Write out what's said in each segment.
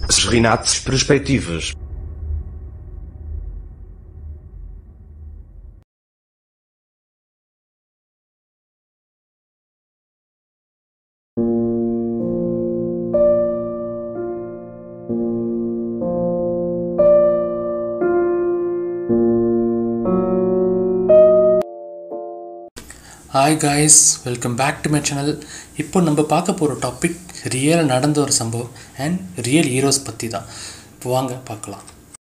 Renatos Perspectivas. Hi guys welcome back to my channel இப்போ நம்ம பார்க்க போகிற டாபிக் ரியல் நடந்த ஒரு சம்பவம் அண்ட் ரியல் ஹீரோஸ் பற்றி தான் இப்போ வாங்க பார்க்கலாம்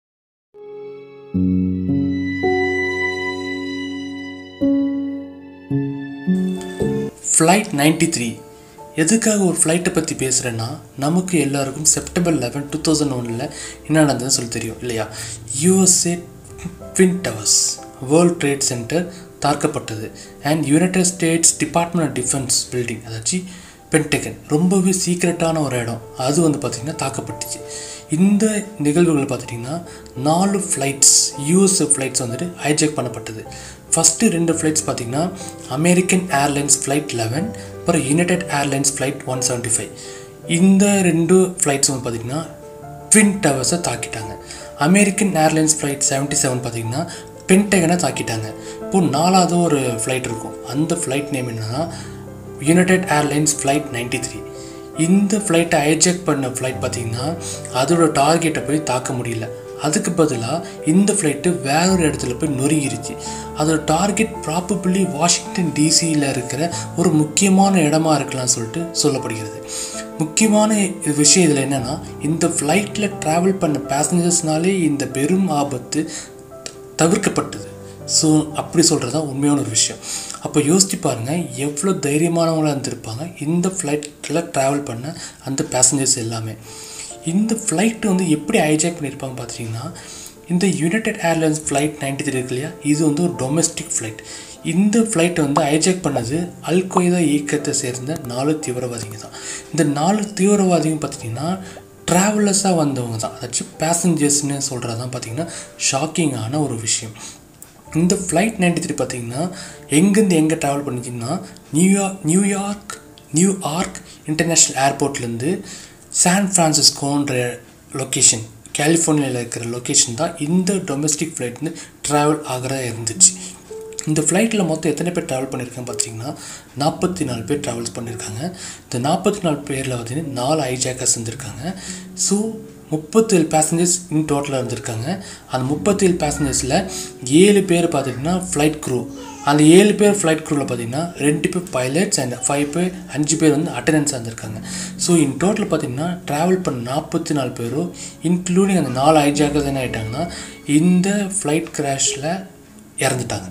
ஃப்ளைட் நைன்டி த்ரீ எதுக்காக ஒரு ஃப்ளைட்டை பற்றி பேசுகிறேன்னா நமக்கு எல்லாருக்கும் செப்டம்பர் லெவன் டூ தௌசண்ட் ஒனில் என்ன நடந்ததுன்னு சொல்லி தெரியும் இல்லையா USA twin towers World Trade Center தாக்கப்பட்டது and United States Department of Defense building அதாச்சும் பென்டகன் ரொம்பவே சீக்ரெட்டான ஒரு இடம் அது வந்து பார்த்திங்கன்னா தாக்கப்பட்டுச்சு இந்த நிகழ்வுகள் பார்த்துட்டிங்கன்னா நாலு ஃப்ளைட்ஸ் யூஎஸ்ஏ ஃப்ளைட்ஸ் வந்துட்டு ஹைஜெக் பண்ணப்பட்டது ஃபஸ்ட்டு ரெண்டு ஃப்ளைட்ஸ் பார்த்திங்கன்னா அமெரிக்கன் ஏர்லைன்ஸ் ஃப்ளைட் லெவன் அப்புறம் United Airlines flight one seventy five இந்த ரெண்டு ஃப்ளைட்ஸ் வந்து பார்த்திங்கன்னா ட்வின் டவர்ஸை தாக்கிட்டாங்க American Airlines flight seventy seven பார்த்திங்கன்னா பென்டகனை தாக்கிட்டாங்க இப்போது நாலாவது ஒரு ஃப்ளைட் இருக்கும் அந்த ஃப்ளைட் நேம் என்னன்னா United Airlines flight ninety three இந்த ஃப்ளைட்டை ஹைஜெக் பண்ண ஃப்ளைட் பார்த்திங்கன்னா அதோட டார்கெட்டை போய் தாக்க முடியல அதுக்கு பதிலாக இந்த ஃப்ளைட்டு வேற ஒரு இடத்துல போய் நொறுங்கிருச்சு அதோட டார்கெட் ப்ராபபிளி வாஷிங்டன் டிசியில் இருக்கிற ஒரு முக்கியமான இடமா இருக்கலாம் சொல்லிட்டு சொல்லப்படுகிறது முக்கியமான இது விஷயம் இதில் என்னென்னா இந்த ஃப்ளைட்டில் ட்ராவல் பண்ண பேசஞ்சர்ஸ்னாலே இந்த பெரும் ஆபத்து தவிர்க்கப்பட்டது ஸோ அப்படி சொல்கிறது தான் உண்மையான ஒரு விஷயம் அப்போ யோசிச்சு பாருங்கள் எவ்வளோ தைரியமானவங்களாக இருந்திருப்பாங்க இந்த ஃப்ளைட்டில் ட்ராவல் பண்ண அந்த பேசஞ்சர்ஸ் எல்லாமே இந்த ஃப்ளைட்டு வந்து எப்படி ஹைஜாக் பண்ணியிருப்பாங்க பார்த்துட்டிங்கன்னா இந்த United Airlines flight ninety three இருக்கு இல்லையா இது வந்து ஒரு டொமஸ்டிக் ஃப்ளைட் இந்த ஃப்ளைட்டை வந்து ஹைஜாக் பண்ணது அல் கொய்தா இயக்கத்தை சேர்ந்த நாலு தீவிரவாதிங்க தான் இந்த நாலு தீவிரவாதிங்க பார்த்திங்கன்னா ட்ராவலர்ஸாக வந்தவங்க தான் அதாச்சும் பேசஞ்சர்ஸ்னு சொல்கிறது தான் பார்த்திங்கன்னா ஷாக்கிங்கான ஒரு விஷயம் இந்த ஃப்ளைட் நைன்டி த்ரீ பார்த்திங்கன்னா எங்கேருந்து எங்கே ட்ராவல் பண்ணிச்சிங்கன்னா நியூயார்க் நியூயார்க் நியூயார்க் இன்டர்நேஷ்னல் ஏர்போர்ட்லேருந்து சான் ஃப்ரான்சிஸ்கோன்ற லொக்கேஷன் கலிஃபோர்னியாவில் இருக்கிற லொக்கேஷன் தான் இந்த டொமஸ்டிக் ஃப்ளைட் வந்து ட்ராவல் ஆகிறதா இருந்துச்சு இந்த ஃப்ளைட்டில் மொத்தம் எத்தனை பேர் ட்ராவல் பண்ணியிருக்காங்க பார்த்தீங்கன்னா நாற்பத்தி நாலு பேர் ட்ராவல்ஸ் பண்ணியிருக்காங்க இந்த நாற்பத்தி நாலு பேரில் பார்த்தீங்கன்னா நாலு ஹைஜாக்கர்ஸ் இருந்திருக்காங்க ஸோ முப்பத்தேழு பேசஞ்சர்ஸ் இன் டோட்டலாக இருந்திருக்காங்க அந்த முப்பத்தேழு பேசஞ்சர்ஸில் ஏழு பேர் பார்த்திங்கன்னா ஃப்ளைட் க்ரூ அந்த ஏழு பேர் ஃப்ளைட் க்ரூவில் பார்த்தீங்கன்னா ரெண்டு பேர் பைலட்ஸ் அண்ட் ஃபைவ் பேர் அஞ்சு பேர் வந்து அட்டண்டன்ஸாக இருந்திருக்காங்க ஸோ இன் டோட்டல் பார்த்தீங்கன்னா ட்ராவல் பண்ண நாற்பத்தி நாலு பேரும் இன்க்ளூடிங் அந்த நாலு ஹைஜாக்கர்ஸ் என்ன ஆகிட்டாங்கன்னா இந்த ஃப்ளைட் கிராஷில் இறந்துட்டாங்க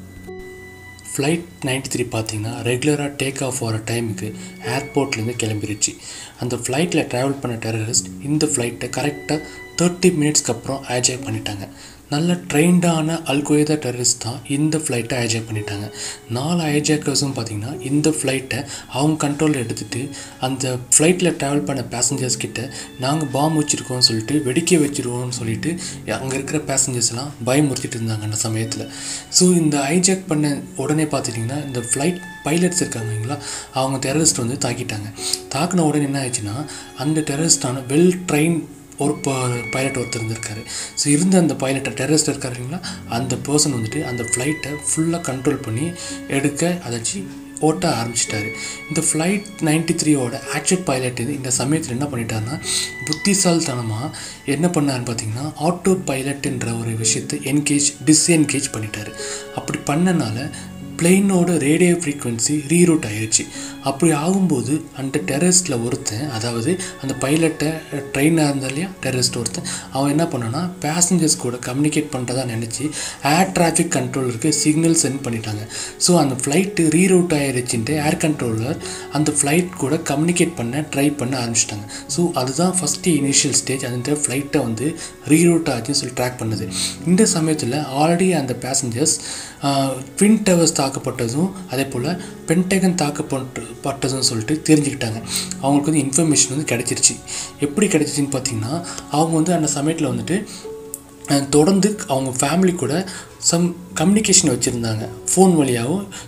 ஃப்ளைட் நைன்டி த்ரீ பார்த்தீங்கன்னா ரெகுலராக டேக் ஆஃப் ஆகிற டைமுக்கு ஏர்போர்ட்லேருந்து கிளம்பிருச்சு அந்த ஃப்ளைட்டில் ட்ராவல் பண்ண டெரரிஸ்ட் இந்த ஃப்ளைட்டை கரெக்டாக தேர்ட்டி மினிட்ஸ்க்கு அப்புறம் ஹைஜாக் பண்ணிட்டாங்க நல்ல ட்ரெயின்டான அல்கொய்தா டெரரிஸ்ட் தான் இந்த ஃப்ளைட்டை ஹைஜாக் பண்ணிட்டாங்க நாலு ஹைஜாக்கர்ஸும் பார்த்திங்கன்னா இந்த ஃப்ளைட்டை அவங்க கண்ட்ரோலில் எடுத்துகிட்டு அந்த ஃப்ளைட்டில் ட்ராவல் பண்ண பேசஞ்சர்ஸ் கிட்ட நாங்கள் பாம்பு வச்சுருக்கோம்னு சொல்லிட்டு வெடிக்க வச்சுருவோம்னு சொல்லிட்டு அங்கே இருக்கிற பேசஞ்சர்ஸ்லாம் பயமுறுத்திட்டு இருந்தாங்க அந்த சமயத்தில் ஸோ இந்த ஹைஜாக் பண்ண உடனே பார்த்துட்டிங்கன்னா இந்த ஃப்ளைட் பைலட்ஸ் இருக்காங்களா அவங்க டெரரிஸ்ட் வந்து தாக்கிட்டாங்க தாக்கின உடனே என்ன ஆயிடுச்சுன்னா அந்த டெரரிஸ்டான வெல் ட்ரெயின் ஒரு பைலட் ஒருத்தர் இருந்திருக்காரு ஸோ இருந்த அந்த பைலட்டை டெரரிஸ்ட் இருக்காருங்களா அந்த பர்சன் வந்துட்டு அந்த ஃப்ளைட்டை ஃபுல்லாக கண்ட்ரோல் பண்ணி எடுக்க அதாச்சு ஓட்ட ஆரம்பிச்சிட்டாரு இந்த ஃப்ளைட் நைன்டி த்ரீயோட ஆக்சுவல் பைலட் இது இந்த சமயத்தில் என்ன பண்ணிட்டாருன்னா புத்திசாலித்தனமாக என்ன பண்ணாருன்னு பார்த்தீங்கன்னா ஆட்டோ பைலட்டுன்ற ஒரு விஷயத்தை என்கேஜ் டிஸ்என்கேஜ் பண்ணிட்டாரு அப்படி பண்ணனால பிளெயினோட ரேடியோ ஃப்ரீக்வன்சி ரீரூட் ஆயிடுச்சு அப்படி ஆகும்போது அந்த டெரரிஸ்டில் ஒருத்தன் அதாவது அந்த பைலட்டை ட்ரெயினாக இருந்தா இல்லையா டெரரிஸ்ட் ஒருத்தன் அவன் என்ன பண்ணான்னா பேசஞ்சர்ஸ் கூட கம்யூனிகேட் பண்ணுறதா நினச்சி ஏர் டிராஃபிக் கண்ட்ரோலருக்கு சிக்னல் சென்ட் பண்ணிட்டாங்க ஸோ அந்த ஃப்ளைட்டு ரீரூட் ஆயிடுச்சுன்ட்டு ஏர் கண்ட்ரோலர் அந்த ஃப்ளைட் கூட கம்யூனிகேட் பண்ண ட்ரை பண்ண ஆரம்பிச்சிட்டாங்க ஸோ அதுதான் ஃபஸ்ட்டு இனிஷியல் ஸ்டேஜ் அந்த ஃப்ளைட்டை வந்து ரீரூட் ஆச்சுன்னு சொல்லி ட்ராக் பண்ணுது இந்த சமயத்தில் ஆல்ரெடி அந்த பேசஞ்சர்ஸ் ட்வின் டவர்ஸ் தாக்கப்பட்டதும் அதே போல் பென்டகன் தாக்கப்பட்டு பட்டதும் சொல்லிட்டு தெரிஞ்சுக்கிட்டாங்க அவங்களுக்கு வந்து இன்ஃபர்மேஷன் வந்து கிடச்சிருச்சு எப்படி கிடச்சிச்சின்னு பார்த்தீங்கன்னா அவங்க வந்து அந்த சமயத்தில் வந்துட்டு தொடர்ந்து அவங்க ஃபேமிலி கூட சம் கம்யூனிகேஷன் வச்சுருந்தாங்க ஃபோன் வழியாகவும் சம்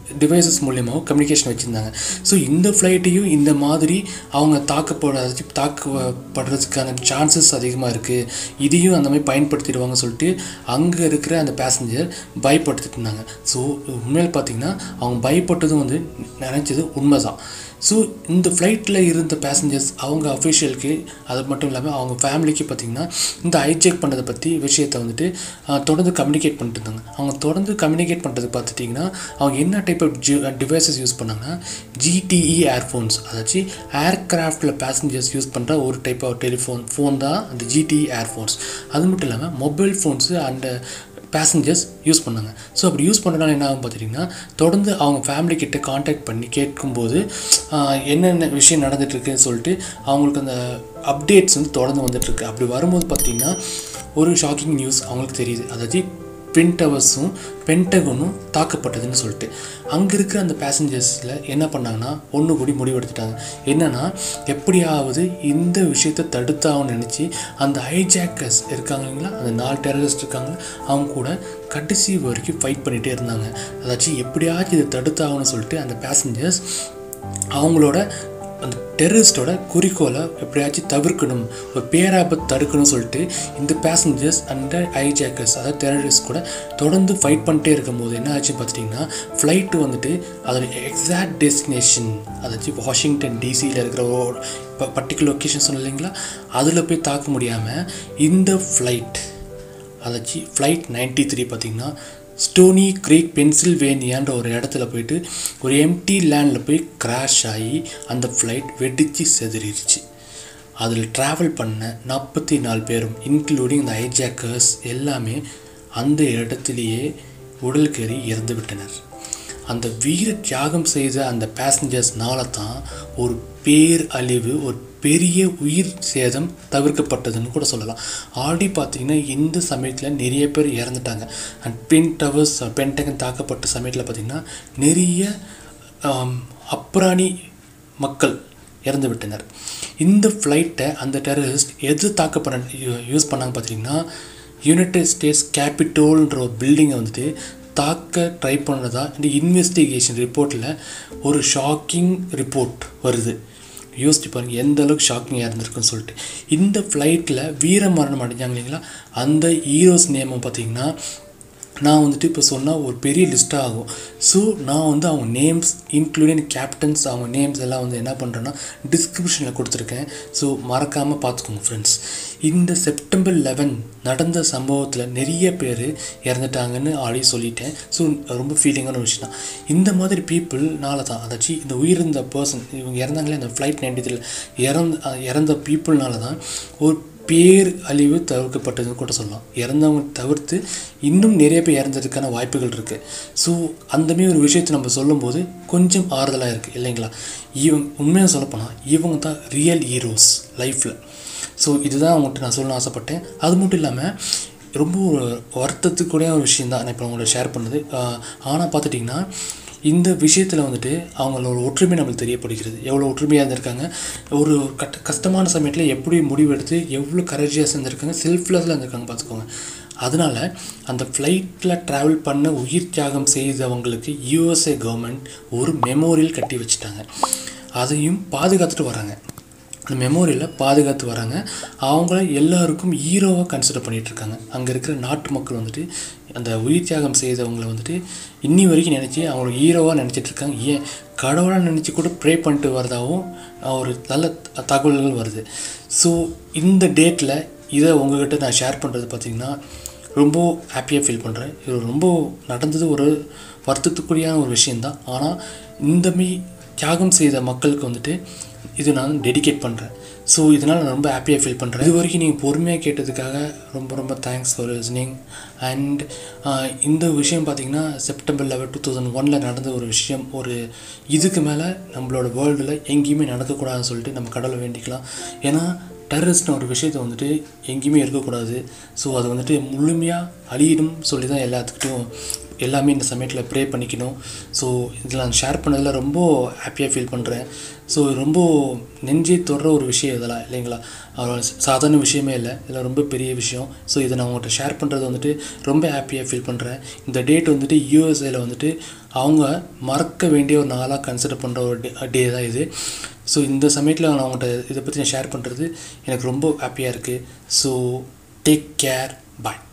டிவைசஸ் மூலியமாகவும் கம்யூனிகேஷன் வச்சுருந்தாங்க ஸோ இந்த ஃப்ளைட்டையும் இந்த மாதிரி அவங்க தாக்கப்பட தாக்கப்படுறதுக்கான சான்சஸ் அதிகமாக இருக்குது இதையும் அந்த மாதிரி பயன்படுத்திடுவாங்க சொல்லிட்டு அங்கே இருக்கிற அந்த பேசஞ்சர் பயப்படுத்திட்டு இருந்தாங்க ஸோ உண்மையில் பார்த்தீங்கன்னா அவங்க பயப்பட்டதும் வந்து நினச்சது உண்மை தான் ஸோ இந்த ஃப்ளைட்டில் இருந்த பேசஞ்சர்ஸ் அவங்க அஃபிஷியலுக்கு அது மட்டும் இல்லாமல் அவங்க ஃபேமிலிக்கு பார்த்திங்கன்னா இந்த ஹைஜெக் பண்ணதை பற்றி விஷயத்தை வந்துட்டு ஆஹ், தொடர்ந்து கம்யூனிகேட் பண்ணிட்டு இருந்தாங்க அவங்க தொடர்ந்து கம்யூனிகேட் பண்ணுறது பார்த்துட்டிங்கன்னா அவங்க என்ன type of G devices use பண்ணாங்கன்னா ஜிடிஇ ஏர்ஃபோன்ஸ் அதாச்சும் ஏர்கிராஃப்டில் பேசஞ்சர்ஸ் யூஸ் பண்ணுற ஒரு டைப் ஆஃப் டெலிஃபோன் ஃபோன் தான் அந்த ஜிடிஇ ஏர்ஃபோன்ஸ் அது மட்டும் இல்லாமல் mobile phones and passengers use பண்ணாங்க ஸோ அப்படி யூஸ் பண்ணுறதுனால என்ன ஆகும் பார்த்துட்டிங்கன்னா தொடர்ந்து அவங்க ஃபேமிலி கிட்ட காண்டாக்ட் பண்ணி கேட்கும்போது ஆஹ், என்னென்ன விஷயம் நடந்துட்டுருக்குன்னு சொல்லிட்டு அவங்களுக்கு அந்த அப்டேட்ஸ் வந்து தொடர்ந்து வந்துட்டுருக்கு அப்படி வரும்போது பார்த்திங்கன்னா ஒரு ஷாக்கிங் நியூஸ் அவங்களுக்கு தெரியுது அதாவது ட்வின் டவர்ஸும் பென்டகனும் தாக்கப்பட்டதுன்னு சொல்லிட்டு அங்கே இருக்கிற அந்த பேசஞ்சர்ஸில் என்ன பண்ணாங்கன்னா ஒன்று கூடி முடிவெடுத்துட்டாங்க என்னன்னா எப்படியாவது இந்த விஷயத்தை தடுத்தாகணும்னு நினச்சி அந்த ஹைஜாக்கர்ஸ் இருக்காங்க இல்லைங்களா அந்த நாலு டெரரிஸ்ட் இருக்காங்க அவங்க கூட கடைசி வரைக்கும் ஃபைட் பண்ணிகிட்டே இருந்தாங்க அதாச்சும் எப்படியாச்சும் இதை தடுத்தாகணும்னு சொல்லிட்டு அந்த பேசஞ்சர்ஸ் அவங்களோட அந்த டெரரிஸ்டோட குறிக்கோளை எப்படியாச்சும் தவிர்க்கணும் ஒரு பேராபத்து தடுக்கணும்னு சொல்லிட்டு இந்த பேசஞ்சர்ஸ் அண்ட் ஹைஜாக்கர்ஸ் அதாவது டெரரிஸ்ட் கூட தொடர்ந்து ஃபைட் பண்ணிட்டே இருக்கும்போது என்ன ஆச்சுன்னு பார்த்துட்டிங்கன்னா ஃப்ளைட்டு வந்துட்டு அதோட எக்ஸாக்ட் டெஸ்டினேஷன் அதாச்சும் வாஷிங்டன் டிசியில் இருக்கிற ஒரு பர்டிகுலர் லொக்கேஷன் சொன்ன இல்லைங்களா அதில் போய் தாக்க முடியாமல் இந்த ஃப்ளைட் அதாச்சு ஃப்ளைட் நைன்டி த்ரீ பார்த்திங்கன்னா ஸ்டோனி க்ரீக் பென்சில்வேனியான்ற ஒரு இடத்துல போயிட்டு ஒரு எம்டி லேண்டில் போய் கிராஷ் ஆகி அந்த ஃப்ளைட் வெடித்து செதறிடுச்சு அதில் ட்ராவல் பண்ண நாற்பத்தி நாலு பேரும் இன்க்ளூடிங் இந்த ஹைஜாக்கர்ஸ் எல்லாமே அந்த இடத்துலையே உடல்கறி இறந்து விட்டனர் அந்த வீர தியாகம் செய்த அந்த பேசஞ்சர்ஸ்னால தான் ஒரு பேர் அழிவு ஒரு பெரிய உயிர் சேதம் தவிர்க்கப்பட்டதுன்னு கூட சொல்லலாம் ஆல்ரெடி பார்த்தீங்கன்னா இந்த சமயத்தில் நிறைய பேர் இறந்துட்டாங்க அண்ட் பின் டவர்ஸ் பென்டகன் தாக்கப்பட்ட சமயத்தில் பார்த்தீங்கன்னா நிறைய ஆம், அப்ராணி மக்கள் இறந்து விட்டனர் இந்த ஃப்ளைட்டை அந்த டெரரிஸ்ட் எது தாக்கப்பட யூஸ் பண்ணாங்க பார்த்தீங்கன்னா யுனைடெட் ஸ்டேட்ஸ் கேபிட்டோல்ன்ற ஒரு பில்டிங்கை வந்துட்டு தாக்க ட்ரை பண்ணதா இந்த இன்வெஸ்டிகேஷன் ரிப்போர்ட்டில் ஒரு ஷாக்கிங் ரிப்போர்ட் வருது யோசிச்சு பாருங்க எந்த அளவுக்கு ஷாக்கிங்காக இருந்திருக்குன்னு சொல்லிட்டு இந்த ஃப்ளைட்டில் வீர மரணம் அடைஞ்சாங்க இல்லைங்களா அந்த ஹீரோஸ் நேமை பார்த்தீங்கன்னா நான் வந்துட்டு இப்போ சொன்னால் ஒரு பெரிய லிஸ்ட்டாக ஆகும் ஸோ நான் வந்து அவங்க நேம்ஸ் இன்க்ளூடிங் கேப்டன்ஸ் அவங்க நேம்ஸ் எல்லாம் வந்து என்ன பண்ணுறேன்னா டிஸ்கிரிப்ஷனில் கொடுத்துருக்கேன் ஸோ மறக்காமல் பார்த்துக்கோங்க ஃப்ரெண்ட்ஸ் இந்த செப்டம்பர் லெவன் நடந்த சம்பவத்தில் நிறைய பேர் இறந்துட்டாங்கன்னு ஆல்ரெடி சொல்லிட்டேன் ஸோ ரொம்ப ஃபீலிங்கான ஒரு விஷயம் தான் இந்த மாதிரி பீப்புள்னால தான் அதாச்சும் இந்த உயிரிழந்த பர்சன் இவங்க இறந்தாங்களே இந்த ஃப்ளைட் நைன்டி இறந்த இறந்த பீப்புள்னால தான் ஒரு பேர் அழிவு தவிர்க்கப்பட்டதுன்னு கூட சொல்லலாம் இறந்தவங்க தவிர்த்து இன்னும் நிறைய பேர் இறந்ததுக்கான வாய்ப்புகள் இருக்குது ஸோ அந்தமாரி ஒரு விஷயத்தை நம்ம சொல்லும்போது கொஞ்சம் ஆறுதலாக இருக்குது இல்லைங்களா இவங்க உண்மையாக சொல்லப்போனால் இவங்க தான் ரியல் ஹீரோஸ் லைஃப்பில் ஸோ இதுதான் அவங்கள்ட்ட நான் சொல்லணும்னு ஆசைப்பட்டேன் அது மட்டும் இல்லாமல் ரொம்ப ஒரு வருத்தத்துக்குரிய ஒரு விஷயம் தான் நான் இப்போ உங்களோட ஷேர் பண்ணது ஆனால் பார்த்துட்டிங்கன்னா இந்த விஷயத்தில் வந்துட்டு அவங்களோட ஒற்றுமை நம்மளுக்கு தெரியப்படுகிறது எவ்வளோ ஒற்றுமையாக இருந்திருக்காங்க ஒரு கட்ட கஷ்டமான சமயத்தில் எப்படி முடிவெடுத்து எவ்வளோ கரேஜியாக இருந்திருக்காங்க செல்ஃப்லெஸ்ஸில் இருந்திருக்காங்க பார்த்துக்கோங்க அதனால் அந்த ஃப்ளைட்டில் ட்ராவல் பண்ண உயிர் தியாகம் செய்தவங்களுக்கு யூஎஸ்ஏ கவர்மெண்ட் ஒரு மெமோரியல் கட்டி வச்சுட்டாங்க அதையும் பாதுகாத்துட்டு வராங்க அந்த மெமோரியலில் பாதுகாத்து வராங்க அவங்கள எல்லாருக்கும் ஹீரோவாக கன்சிடர் பண்ணிட்டு இருக்காங்க அங்கே இருக்கிற நாட்டு மக்கள் வந்துட்டு அந்த உயிர் தியாகம் செய்தவங்களை வந்துட்டு இன்னி வரைக்கும் நினச்சி அவங்கள ஹீரோவாக நினச்சிட்டு இருக்காங்க ஏன் கடவுளாக நினச்சி கூட ப்ரே பண்ணிட்டு வரதாகவும் ஒரு நல்ல த- தகவல்கள் வருது ஸோ இந்த டேட்டில் இதை உங்ககிட்ட நான் ஷேர் பண்ணுறது பார்த்திங்கன்னா ரொம்ப ஹாப்பியாக ஃபீல் பண்ணுறேன் இது ரொம்ப நடந்தது ஒரு வருத்தத்துக்குரியான ஒரு விஷயந்தான் ஆனால் இந்தமாரி தியாகம் செய்த மக்களுக்கு வந்துட்டு இது நான் டெடிகேட் பண்ணுறேன் ஸோ இதனால் நான் ரொம்ப ஹாப்பியாக ஃபீல் பண்ணுறேன் இது வரைக்கும் நீங்கள் பொறுமையாக கேட்டதுக்காக ரொம்ப ரொம்ப தேங்க்ஸ் ஃபார் லிஸ்னிங் அண்ட் இந்த விஷயம் பார்த்தீங்கன்னா செப்டம்பர் லெவல் டூ தௌசண்ட் ஒனில் நடந்த ஒரு விஷயம் ஒரு இதுக்கு மேலே நம்மளோட வேர்ல்டில் எங்கேயுமே நடக்கக்கூடாதுன்னு சொல்லிட்டு நம்ம கடவுளை வேண்டிக்கலாம் ஏன்னா டெரரிஸ்ட்னு ஒரு விஷயத்தை வந்துட்டு எங்கேயுமே இருக்கக்கூடாது ஸோ அது வந்துட்டு முழுமையாக அழியிடும் சொல்லி தான் எல்லாத்துக்கிட்டையும் எல்லாமே இந்த சமயத்தில் ப்ரே பண்ணிக்கணும் ஸோ இதில் நான் ஷேர் பண்ணதில் ரொம்ப ஹாப்பியாக ஃபீல் பண்ணுறேன் ஸோ ரொம்ப நெஞ்சை தொடுற ஒரு விஷயம் இதெல்லாம் இல்லைங்களா அவ்வளோ சாதாரண விஷயமே இல்லை இதெல்லாம் ரொம்ப பெரிய விஷயம் ஸோ இதை நான் உங்கள்கிட்ட ஷேர் பண்ணுறது வந்துட்டு ரொம்ப ஹாப்பியாக ஃபீல் பண்ணுறேன் இந்த டேட் வந்துட்டு யூஎஸ்ஏல வந்துட்டு அவங்க மறக்க வேண்டிய ஒரு நாளாக கன்சிடர் பண்ணுற ஒரு டே டே தான் இது ஸோ இந்த சமயத்தில் நான் அவங்கள்ட்ட இதை பற்றி நான் ஷேர் பண்ணுறது எனக்கு ரொம்ப ஹாப்பியாக இருக்குது ஸோ டேக் கேர் பாய்